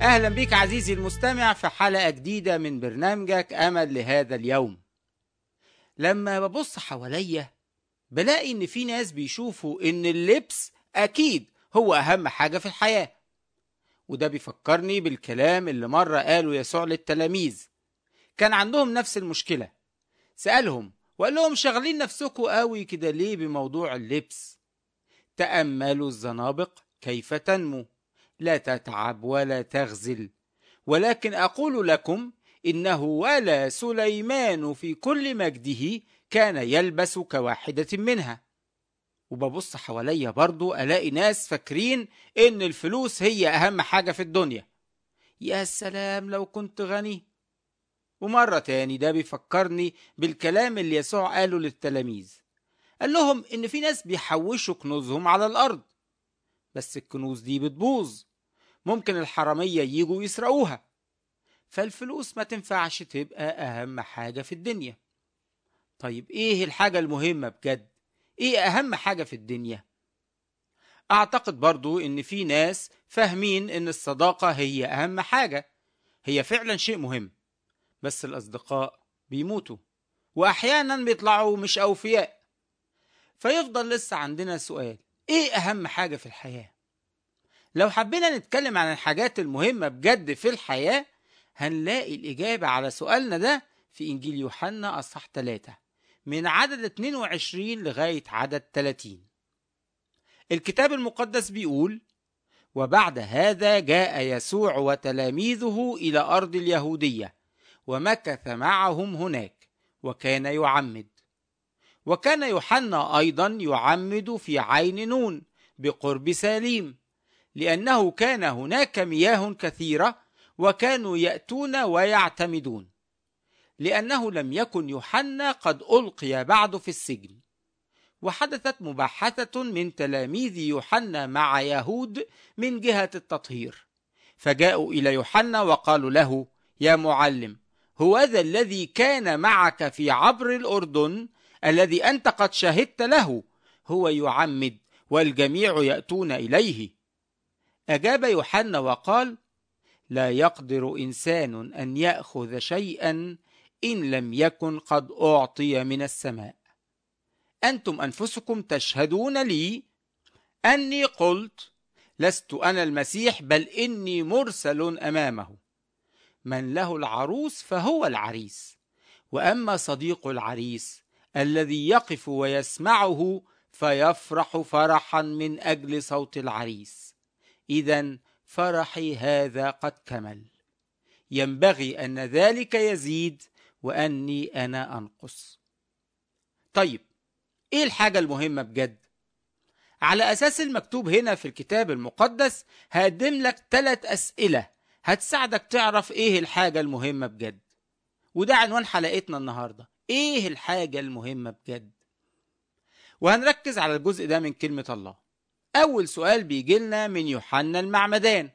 أهلا بك عزيزي المستمع في حلقة جديدة من برنامجك أمل لهذا اليوم لما ببص حواليا بلاقي إن في ناس بيشوفوا إن اللبس أكيد هو أهم حاجة في الحياة وده بيفكرني بالكلام اللي مرة قاله يسوع للتلاميذ كان عندهم نفس المشكلة سألهم وقال لهم شغلين نفسكم قوي كده ليه بموضوع اللبس تأملوا الزنابق كيف تنمو لا تتعب ولا تغزل ولكن أقول لكم إنه ولا سليمان في كل مجده كان يلبس كواحدة منها وببص حواليا برضو ألاقي ناس فاكرين إن الفلوس هي أهم حاجة في الدنيا يا سلام لو كنت غني ومرة تاني ده بيفكرني بالكلام اللي يسوع قاله للتلاميذ قال لهم إن في ناس بيحوشوا كنوزهم على الأرض بس الكنوز دي بتبوظ ممكن الحرامية يجوا يسرقوها فالفلوس ما تنفعش تبقى أهم حاجة في الدنيا طيب إيه الحاجة المهمة بجد؟ إيه أهم حاجة في الدنيا؟ أعتقد برضو إن في ناس فاهمين إن الصداقة هي أهم حاجة هي فعلا شيء مهم بس الأصدقاء بيموتوا وأحيانا بيطلعوا مش أوفياء فيفضل لسه عندنا سؤال إيه أهم حاجة في الحياة؟ لو حبينا نتكلم عن الحاجات المهمة بجد في الحياة هنلاقي الإجابة على سؤالنا ده في إنجيل يوحنا أصح 3 من عدد 22 لغاية عدد 30 الكتاب المقدس بيقول وبعد هذا جاء يسوع وتلاميذه إلى أرض اليهودية ومكث معهم هناك وكان يعمد وكان يوحنا أيضا يعمد في عين نون بقرب ساليم لأنه كان هناك مياه كثيرة وكانوا يأتون ويعتمدون لأنه لم يكن يوحنا قد ألقي بعد في السجن وحدثت مباحثة من تلاميذ يوحنا مع يهود من جهة التطهير فجاءوا إلى يوحنا وقالوا له يا معلم هو ذا الذي كان معك في عبر الأردن الذي أنت قد شهدت له هو يعمد والجميع يأتون إليه أجاب يوحنا وقال لا يقدر إنسان أن يأخذ شيئا إن لم يكن قد أعطي من السماء أنتم أنفسكم تشهدون لي أني قلت لست أنا المسيح بل إني مرسل أمامه من له العروس فهو العريس وأما صديق العريس الذي يقف ويسمعه فيفرح فرحا من أجل صوت العريس إذا فرحي هذا قد كمل ينبغي أن ذلك يزيد وأني أنا أنقص طيب إيه الحاجة المهمة بجد؟ على أساس المكتوب هنا في الكتاب المقدس هقدم لك ثلاث أسئلة هتساعدك تعرف إيه الحاجة المهمة بجد وده عنوان حلقتنا النهاردة إيه الحاجة المهمة بجد؟ وهنركز على الجزء ده من كلمة الله أول سؤال بيجي لنا من يوحنا المعمدان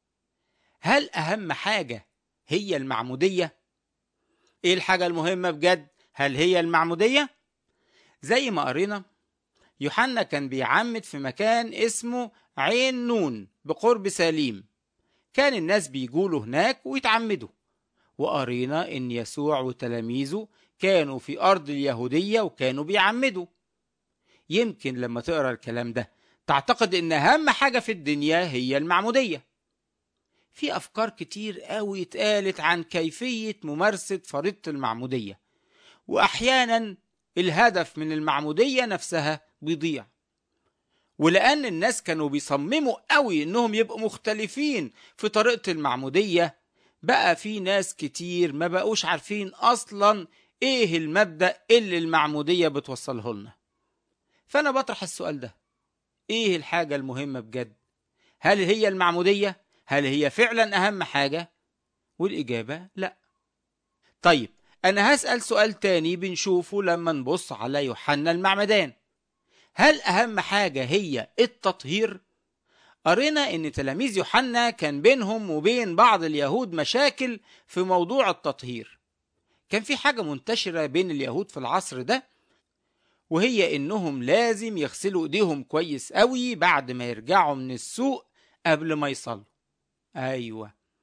هل أهم حاجة هي المعمودية؟ إيه الحاجة المهمة بجد؟ هل هي المعمودية؟ زي ما قرينا يوحنا كان بيعمد في مكان اسمه عين نون بقرب سليم كان الناس بيجولوا هناك ويتعمدوا وقرينا إن يسوع وتلاميذه كانوا في أرض اليهودية وكانوا بيعمدوا يمكن لما تقرا الكلام ده تعتقد ان اهم حاجة في الدنيا هي المعمودية في افكار كتير قوي اتقالت عن كيفية ممارسة فريضة المعمودية واحيانا الهدف من المعمودية نفسها بيضيع ولان الناس كانوا بيصمموا قوي انهم يبقوا مختلفين في طريقة المعمودية بقى في ناس كتير ما بقوش عارفين اصلا ايه المبدأ اللي المعمودية بتوصله لنا فانا بطرح السؤال ده ايه الحاجة المهمة بجد هل هي المعمودية هل هي فعلا اهم حاجة والاجابة لا طيب انا هسأل سؤال تاني بنشوفه لما نبص على يوحنا المعمدان هل اهم حاجة هي التطهير قرينا ان تلاميذ يوحنا كان بينهم وبين بعض اليهود مشاكل في موضوع التطهير كان في حاجة منتشرة بين اليهود في العصر ده وهي انهم لازم يغسلوا ايديهم كويس قوي بعد ما يرجعوا من السوق قبل ما يصلوا ايوه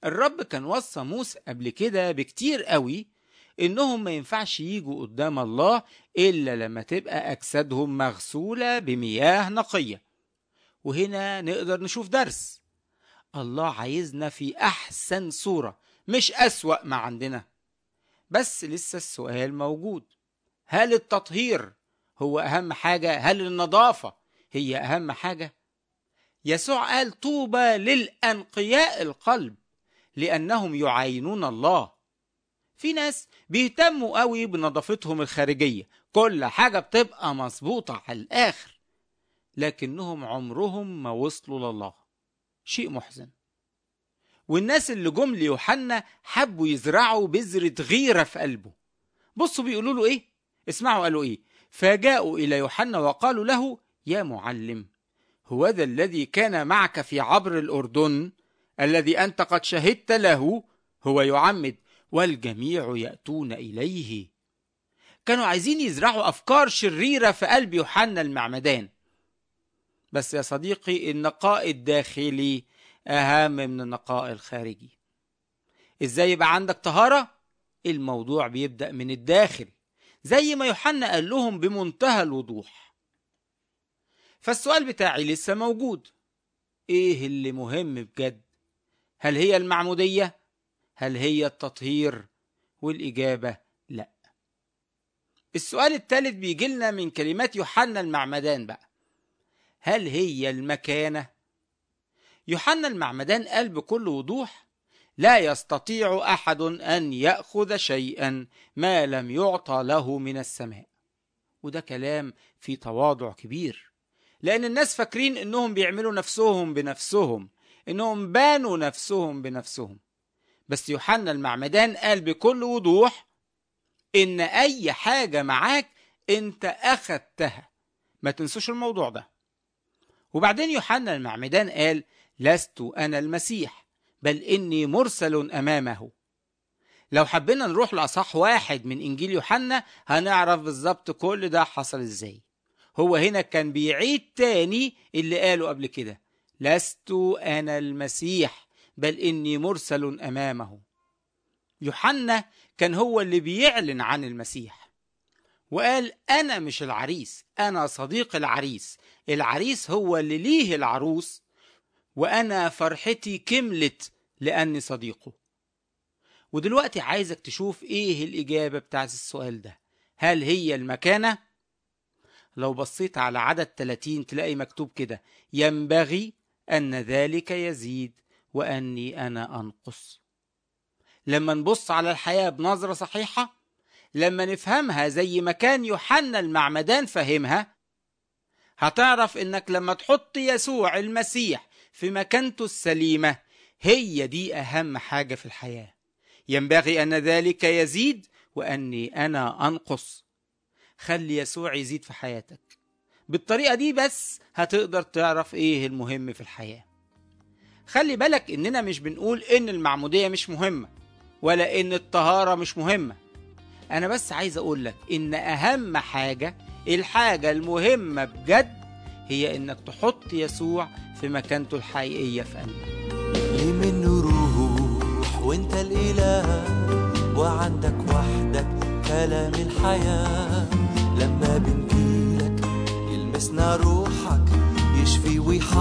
الرب كان وصى موسى قبل كده بكتير قوي إنهم ما ينفعش يجوا قدام الله إلا لما تبقى أجسادهم مغسولة بمياه نقية وهنا نقدر نشوف درس الله عايزنا في أحسن صورة مش أسوأ ما عندنا بس لسه السؤال موجود هل التطهير هو أهم حاجة هل النظافة هي أهم حاجة يسوع قال طوبى للأنقياء القلب لأنهم يعاينون الله في ناس بيهتموا قوي بنظافتهم الخارجية كل حاجة بتبقى مظبوطة على الآخر لكنهم عمرهم ما وصلوا لله شيء محزن والناس اللي جم ليوحنا حبوا يزرعوا بذرة غيرة في قلبه بصوا بيقولوا له ايه اسمعوا قالوا ايه فجاءوا الى يوحنا وقالوا له يا معلم هو ذا الذي كان معك في عبر الاردن الذي انت قد شهدت له هو يعمد والجميع ياتون اليه كانوا عايزين يزرعوا افكار شريره في قلب يوحنا المعمدان بس يا صديقي النقاء الداخلي اهم من النقاء الخارجي ازاي يبقى عندك طهاره الموضوع بيبدا من الداخل زي ما يوحنا قال لهم بمنتهى الوضوح فالسؤال بتاعي لسه موجود ايه اللي مهم بجد هل هي المعموديه هل هي التطهير والاجابه لا السؤال الثالث بيجي لنا من كلمات يوحنا المعمدان بقى هل هي المكانه يوحنا المعمدان قال بكل وضوح لا يستطيع احد ان ياخذ شيئا ما لم يعطى له من السماء وده كلام في تواضع كبير لان الناس فاكرين انهم بيعملوا نفسهم بنفسهم انهم بانوا نفسهم بنفسهم بس يوحنا المعمدان قال بكل وضوح ان اي حاجه معاك انت اخدتها ما تنسوش الموضوع ده وبعدين يوحنا المعمدان قال لست انا المسيح بل اني مرسل امامه لو حبينا نروح لاصح واحد من انجيل يوحنا هنعرف بالظبط كل ده حصل ازاي هو هنا كان بيعيد تاني اللي قاله قبل كده لست انا المسيح بل اني مرسل امامه يوحنا كان هو اللي بيعلن عن المسيح وقال انا مش العريس انا صديق العريس العريس هو اللي ليه العروس وانا فرحتي كملت لاني صديقه ودلوقتي عايزك تشوف ايه الاجابه بتاعت السؤال ده هل هي المكانه لو بصيت على عدد 30 تلاقي مكتوب كده ينبغي ان ذلك يزيد واني انا انقص لما نبص على الحياه بنظره صحيحه لما نفهمها زي ما كان يوحنا المعمدان فهمها هتعرف انك لما تحط يسوع المسيح في مكانته السليمه هي دي اهم حاجه في الحياه ينبغي ان ذلك يزيد واني انا انقص خلي يسوع يزيد في حياتك بالطريقه دي بس هتقدر تعرف ايه المهم في الحياه خلي بالك اننا مش بنقول ان المعموديه مش مهمه ولا ان الطهاره مش مهمه انا بس عايز اقول لك ان اهم حاجه الحاجه المهمه بجد هي انك تحط يسوع في مكانته الحقيقيه في قلبك ليه منه روح وانت الاله وعندك وحدك كلام الحياه لما بنجيلك يلمسنا روحك يشفي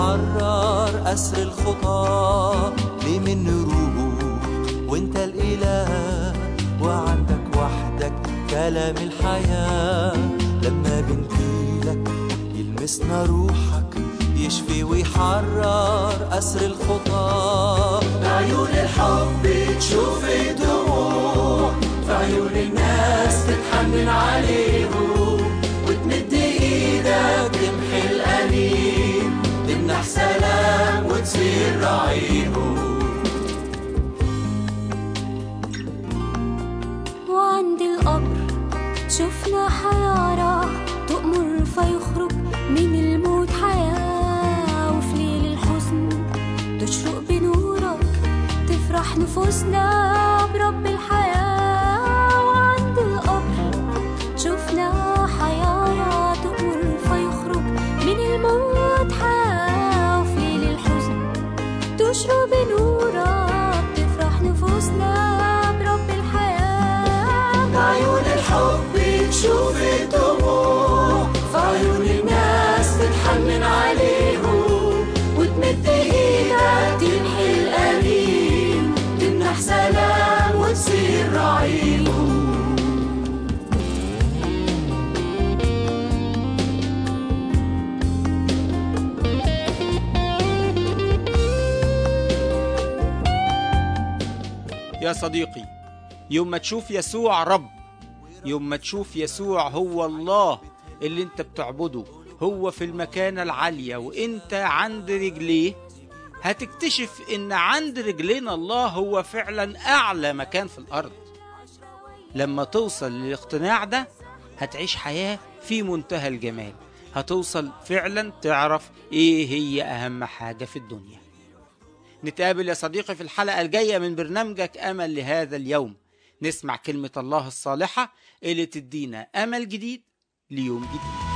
ويحرر اسر الخطاه ليه منه روح وانت الاله وعندك وحدك كلام الحياه لما بنجيلك يلمسنا روحك يشفي ويحرر أسر الخطى بعيون الحب تشوف الدموع في عيون الناس تتحنن عليهم وتمد ايدك تمحي الأليم تمنح سلام وتصير راعيهم وعند القبر شفنا حيارة تؤمر فيخرج من الموت حياة وفي ليل الحزن تشرق بنورك تفرح نفوسنا برب الحياة وعند القبر شفنا حيارة تؤمر فيخرج من الموت حياة وفي ليل الحزن تشرق بنورك تفرح يا صديقي يوم ما تشوف يسوع رب يوم ما تشوف يسوع هو الله اللي انت بتعبده هو في المكانة العالية وانت عند رجليه هتكتشف ان عند رجلين الله هو فعلا اعلى مكان في الارض لما توصل للاقتناع ده هتعيش حياة في منتهى الجمال هتوصل فعلا تعرف ايه هي اهم حاجة في الدنيا نتقابل يا صديقي في الحلقة الجاية من برنامجك أمل لهذا اليوم نسمع كلمة الله الصالحة اللي تدينا أمل جديد ليوم جديد